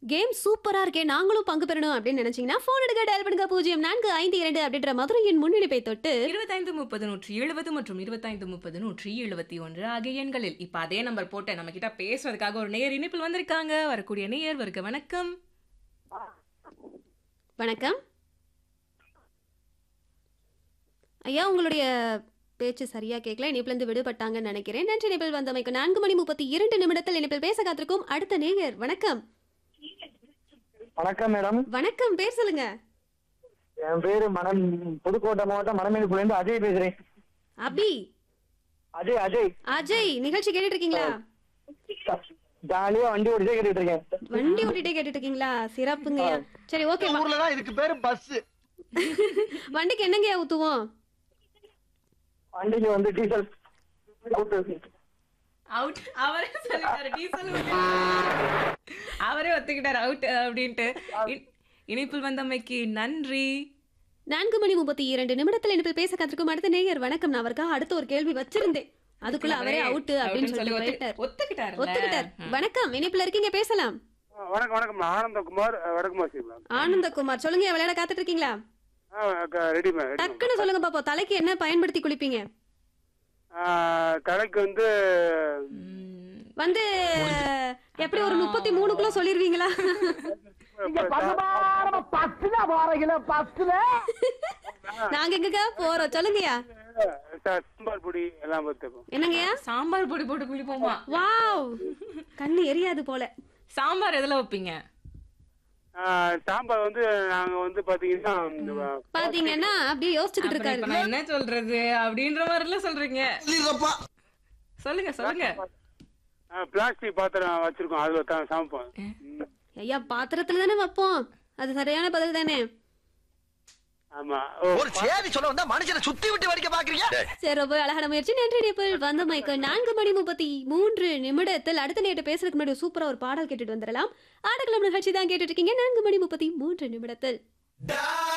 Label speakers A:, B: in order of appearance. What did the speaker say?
A: Game சூப்பரா இருக்கே நாங்களும் பங்கு பெறணும் அப்படின்னு நினைச்சீங்கன்னா போன் எடுக்க டயல் பண்ணுங்க பூஜ்ஜியம் நான்கு ஐந்து இரண்டு அப்படின்ற மதுரையின் முன்னிலைப்பை தொட்டு
B: இருபத்தைந்து முப்பது நூற்றி எழுபது மற்றும் இருபத்தைந்து முப்பது நூற்றி எழுபத்தி ஒன்று ஆகிய எண்களில் இப்ப அதே நம்பர் போட்டு நம்ம கிட்ட பேசுறதுக்காக ஒரு நேர் இணைப்பில் வந்திருக்காங்க வரக்கூடிய நேயர் வருக வணக்கம்
A: வணக்கம் ஐயா உங்களுடைய பேச்சு சரியா கேட்கல இணைப்பிலிருந்து விடுபட்டாங்கன்னு நினைக்கிறேன் நன்றி இணைப்பில் வந்தமைக்கு நான்கு மணி முப்பத்தி இரண்டு நிமிடத்தில் இணைப்பில் பேச காத்திருக்கும் அடுத்த நேயர் வணக்கம்
C: வணக்கம் மேடம்
A: வணக்கம் பேர் சொல்லுங்க
C: என் பேரு மணம் புதுக்கோட்டை மாவட்டம் மணமேலுக்குள்ள அஜய் பேசுறேன்
A: அபி
C: அஜய் அஜய்
A: அஜய் நிகழ்ச்சி கேட்டுட்டு இருக்கீங்களா
C: ஜாலியா வண்டி ஓடிச்சே கேட்டுட்டு இருக்கேன்
A: வண்டி ஓட்டிட்டே கேட்டுட்டு இருக்கீங்களா சிறப்புங்கய்யா சரி ஓகே
D: ஊர்ல தான் இதுக்கு பேரு பஸ்
A: வண்டிக்கு என்னங்கய்யா ஊத்துவோம்
C: வண்டிக்கு வந்து டீசல்
B: அவுட் அவரே சொல்லிட்டாரு டீசல் ஊத்தி. அவரே ஒத்துக்கிட்டாரு அவுட் அப்படின்ட்டு இ- இணைப்பில் வந்தமைக்கு நன்றி
A: நான்கு மணி முப்பத்தி இரண்டு நிமிடத்தில் இணைப்பில் பேச காத்திருக்கும் அடுத்த நேயர் வணக்கம் நான் அவருக்காக அடுத்த ஒரு கேள்வி வச்சிருந்தேன் அதுக்குள்ள அவரே அவுட் அப்படின்னு சொல்லி
B: ஒத்து-
A: போயிட்டார்
B: ஒத்துக்கிட்டாரு
A: ஒத்துக்கிட்டார் வணக்கம் இணைப்புல இருக்கீங்க பேசலாம்
E: வணக்கம் வணக்கம் நான் ஆனந்தகுமார் வடக்குமாசி மேம்
A: ஆனந்தகுமார் சொல்லுங்க விளையாட காத்துட்டு இருக்கீங்களா
E: ரெடி மேம் ரெடி
A: டக்குன்னு சொல்லுங்க பாப்போம் தலைக்கு என்ன பயன்படுத்தி குளிப்பீங்க
E: தலைக்கு வந்து
A: வந்து எப்படி ஒரு முப்பத்தி மூணுக்குள்ள சொல்லிருவீங்களா
D: பஸ்ல போறீங்களா பஸ்ல
A: நாங்க எங்கக்கா போறோம் சொல்லுங்கய்யா
E: சாம்பார் பொடி எல்லாம் பார்த்துப்போம்
A: என்னங்கய்யா
B: சாம்பார் பொடி போட்டு குளிப்போமா
A: வாவ் கண்ணு எரியாது போல
B: சாம்பார் எதுல வைப்பீங்க
E: சாம்பார் வந்து நாங்க வந்து பாத்தீங்கன்னா இந்த
A: பாத்தீங்கன்னா அப்படியே யோசிச்சுக்கிட்டு
B: அப்புறம்
A: இருக்காரு
B: இப்ப நான் என்ன சொல்றது அப்படின்ற மாதிரில சொல்றீங்க சொல்லுங்க சொல்லுங்க
E: பிளாஸ்டிக் பாத்திரம் வச்சிருக்கோம் அதுல தான் சமைப்போம் ம்.
A: ஐயா பாத்திரத்துல தானே வைப்போம் அது சரியான பதில் தானே
E: ஆமா ஓ,
D: ஒரு சேதி சொல்ல வந்தா மனுஷனை சுத்தி விட்டு வடிக்க பாக்குறீங்க
A: சரி ரொம்ப அழகான முயற்சி நன்றி நேபிள் வந்த மைக்கு நான்கு மணி முப்பத்தி மூன்று நிமிடத்தில் அடுத்த நேற்று பேசுறதுக்கு முன்னாடி சூப்பரா ஒரு பாடல் கேட்டுட்டு வந்துடலாம் ஆடக்கிழமை நிகழ்ச்சி தான் கேட்டுட்டு இருக்கீங்க நான்கு மணி முப்பத்தி மூன்று நிமிடத்தில்